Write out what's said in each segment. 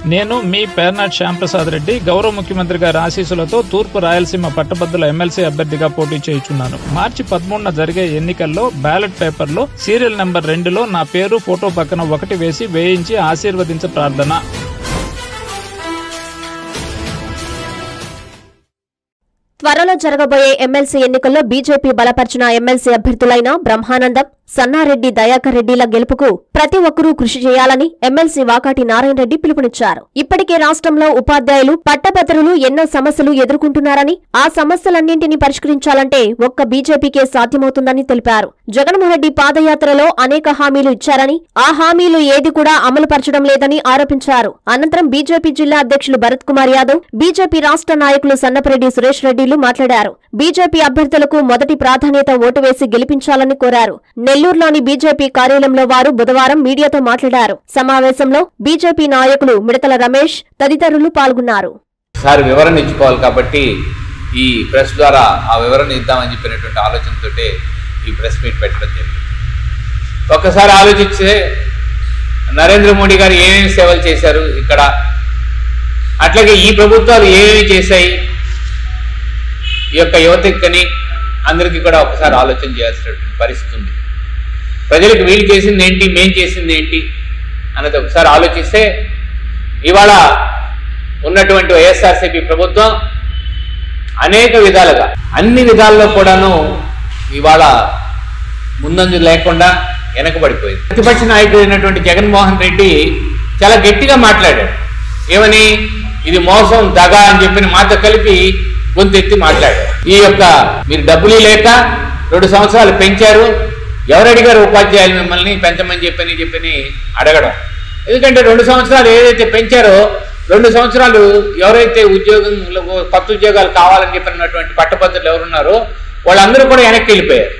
నేను మీ పేర్నాట్ శ్యాంప్రసాద్ రెడ్డి గౌరవ ముఖ్యమంత్రి గారి ఆశీస్సులతో తూర్పు రాయలసీమ పట్టభద్రుల ఎమ్మెల్సీ అభ్యర్థిగా పోటీ చేయుచున్నాను మార్చి పదమూడున జరిగే ఎన్నికల్లో బ్యాలెట్ పేపర్లో సీరియల్ నెంబర్ రెండులో నా పేరు ఫోటో పక్కన ఒకటి వేసి వేయించి ఆశీర్వదించ ప్రార్థన త్వరలో జరగబోయే ఎమ్మెల్సీ ఎన్నికల్లో బీజేపీ బలపరిచిన ఎమ్మెల్సీ అభ్యర్థులైన బ్రహ్మానందం సన్నారెడ్డి దయాకర్ రెడ్డిల గెలుపుకు ప్రతి ఒక్కరూ కృషి చేయాలని ఎమ్మెల్సీ వాకాటి నారాయణ రెడ్డి పిలుపునిచ్చారు ఇప్పటికే రాష్ట్రంలో ఉపాధ్యాయులు పట్టభద్రులు ఎన్నో సమస్యలు ఎదుర్కొంటున్నారని ఆ సమస్యలన్నింటినీ పరిష్కరించాలంటే ఒక్క బీజేపీకే సాధ్యమవుతుందని తెలిపారు జగన్మోహన్ రెడ్డి పాదయాత్రలో అనేక హామీలు ఇచ్చారని ఆ హామీలు ఏది కూడా అమలు పరచడం లేదని ఆరోపించారు అనంతరం బీజేపీ జిల్లా అధ్యక్షులు భరత్ కుమార్ యాదవ్ బీజేపీ రాష్ట్ర నాయకులు సన్నపరెడ్డి సురేష్ రెడ్డిలు మాట్లాడారు బీజేపీ అభ్యర్థులకు మొదటి ప్రాధాన్యత ఓటు వేసి గెలిపించాలని కోరారు నెల్లూరులోని బీజేపీ కార్యాలయంలో వారు బుధవారం మీడియాతో మాట్లాడారు సమావేశంలో బీజేపీ నాయకులు మిడతల రమేష్ తదితరులు పాల్గొన్నారు సార్ వివరణ ఇచ్చుకోవాలి కాబట్టి ఈ ప్రెస్ ద్వారా ఆ వివరణ ఇద్దామని చెప్పినటువంటి ఆలోచనతోటే ఈ ప్రెస్ మీట్ పెట్టడం జరిగింది ఒక్కసారి ఆలోచిస్తే నరేంద్ర మోడీ గారు ఏమేమి సేవలు చేశారు ఇక్కడ అట్లాగే ఈ ప్రభుత్వాలు ఏమేమి చేశాయి ఈ యొక్క యువతకని అందరికీ కూడా ఒకసారి ఆలోచన చేయాల్సినటువంటి పరిస్థితి ఉంది ప్రజలకు వీళ్ళు చేసింది ఏంటి మేం చేసింది ఏంటి అన్నది ఒకసారి ఆలోచిస్తే ఇవాళ ఉన్నటువంటి వైఎస్ఆర్సీపీ ప్రభుత్వం అనేక విధాలుగా అన్ని విధాల్లో కూడాను ఇవాళ ముందంజు లేకుండా వెనకబడిపోయింది ప్రతిపక్ష నాయకుడు అయినటువంటి జగన్మోహన్ రెడ్డి చాలా గట్టిగా మాట్లాడాడు ఏమని ఇది మోసం దగ అని చెప్పిన మాతో కలిపి గొంతెత్తి మాట్లాడాడు ఈ యొక్క మీరు డబ్బులు లేక రెండు సంవత్సరాలు పెంచారు ఎవరు అడిగారు ఉపాధ్యాయులు మిమ్మల్ని పెంచమని చెప్పని చెప్పని అడగడం ఎందుకంటే రెండు సంవత్సరాలు ఏదైతే పెంచారో రెండు సంవత్సరాలు ఎవరైతే ఉద్యోగం కొత్త ఉద్యోగాలు కావాలని చెప్పినటువంటి పట్టభద్రులు ఎవరున్నారో వాళ్ళందరూ కూడా వెనక్కి వెళ్ళిపోయారు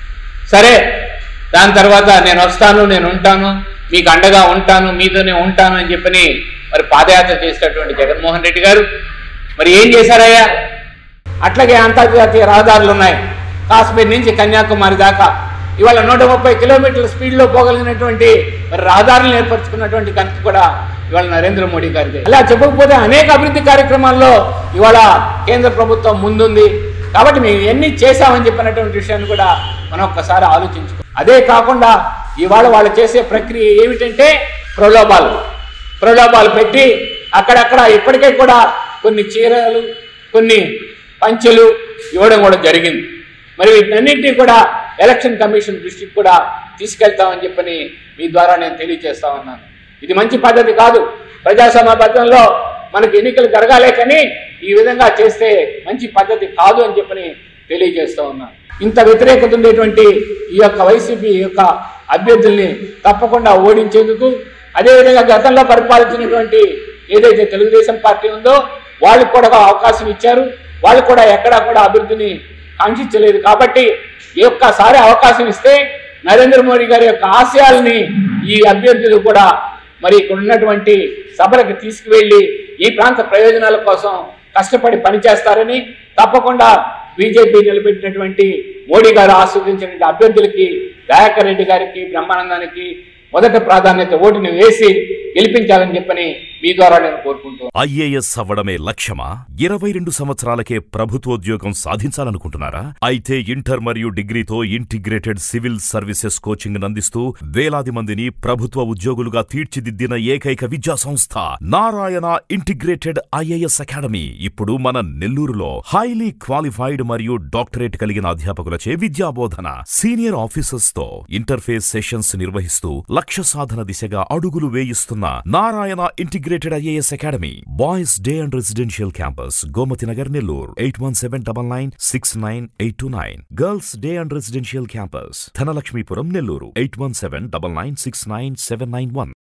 సరే దాని తర్వాత నేను వస్తాను నేను ఉంటాను మీకు అండగా ఉంటాను మీతోనే ఉంటాను అని చెప్పని మరి పాదయాత్ర చేసినటువంటి జగన్మోహన్ రెడ్డి గారు మరి ఏం చేశారయ్యా అట్లాగే అంతర్జాతీయ రహదారులు ఉన్నాయి కాశ్మీర్ నుంచి కన్యాకుమారి దాకా ఇవాళ నూట ముప్పై కిలోమీటర్ల స్పీడ్లో పోగలిగినటువంటి మరి రహదారులను ఏర్పరచుకున్నటువంటి ఘనత కూడా ఇవాళ నరేంద్ర మోడీ గారిది అలా చెప్పకపోతే అనేక అభివృద్ధి కార్యక్రమాల్లో ఇవాళ కేంద్ర ప్రభుత్వం ముందుంది కాబట్టి మేము ఎన్ని చేశామని చెప్పినటువంటి విషయాన్ని కూడా మనం ఒక్కసారి ఆలోచించుకో అదే కాకుండా ఇవాళ వాళ్ళు చేసే ప్రక్రియ ఏమిటంటే ప్రలోభాలు ప్రలోభాలు పెట్టి అక్కడక్కడ ఇప్పటికే కూడా కొన్ని చీరలు కొన్ని పంచెలు ఇవ్వడం కూడా జరిగింది మరి వీటన్నింటినీ కూడా ఎలక్షన్ కమిషన్ దృష్టికి కూడా తీసుకెళ్తామని చెప్పని మీ ద్వారా నేను తెలియజేస్తా ఉన్నాను ఇది మంచి పద్ధతి కాదు ప్రజాసమాబద్ధంలో మనకి ఎన్నికలు జరగాలే కానీ ఈ విధంగా చేస్తే మంచి పద్ధతి కాదు అని చెప్పని తెలియజేస్తా ఉన్నాను ఇంత వ్యతిరేకత ఉండేటువంటి ఈ యొక్క వైసీపీ యొక్క అభ్యర్థుల్ని తప్పకుండా ఓడించేందుకు అదేవిధంగా గతంలో పరిపాలించినటువంటి ఏదైతే తెలుగుదేశం పార్టీ ఉందో వాళ్ళకు కూడా అవకాశం ఇచ్చారు వాళ్ళు కూడా ఎక్కడా కూడా అభివృద్ధిని కాంక్షించలేదు కాబట్టి ఈ ఒక్కసారి అవకాశం ఇస్తే నరేంద్ర మోడీ గారి యొక్క ఆశయాల్ని ఈ అభ్యర్థులు కూడా మరి ఇక్కడ ఉన్నటువంటి సభలకు తీసుకువెళ్ళి ఈ ప్రాంత ప్రయోజనాల కోసం కష్టపడి పనిచేస్తారని తప్పకుండా బీజేపీ నిలబెట్టినటువంటి మోడీ గారు ఆస్వాదించిన అభ్యర్థులకి దయాకర్ రెడ్డి గారికి బ్రహ్మానందానికి మొదట ప్రాధాన్యత ఓటుని వేసి గెలిపించాలని చెప్పని మీ ద్వారా నేను కోరుకుంటున్నాను ఐఏఎస్ అవ్వడమే లక్ష్యమా ఇరవై రెండు సంవత్సరాలకే ప్రభుత్వోద్యోగం సాధించాలనుకుంటున్నారా అయితే ఇంటర్ మరియు డిగ్రీతో ఇంటిగ్రేటెడ్ సివిల్ సర్వీసెస్ కోచింగ్ అందిస్తూ వేలాది మందిని ప్రభుత్వ ఉద్యోగులుగా తీర్చిదిద్దిన ఏకైక విద్యా సంస్థ నారాయణ ఇంటిగ్రేటెడ్ ఐఏఎస్ అకాడమీ ఇప్పుడు మన నెల్లూరులో హైలీ క్వాలిఫైడ్ మరియు డాక్టరేట్ కలిగిన అధ్యాపకులచే విద్యాబోధన సీనియర్ ఆఫీసర్స్ తో ఇంటర్ఫేస్ సెషన్స్ నిర్వహిస్తూ లక్ష్య సాధన దిశగా అడుగులు వేయిస్తున్న Narayana integrated IAS academy boys day and residential campus Gomathi Nagar Nellore eight one seven double nine six nine eight two nine girls day and residential campus Dhanalakshmipuram Nellore eight one seven double nine six nine seven nine one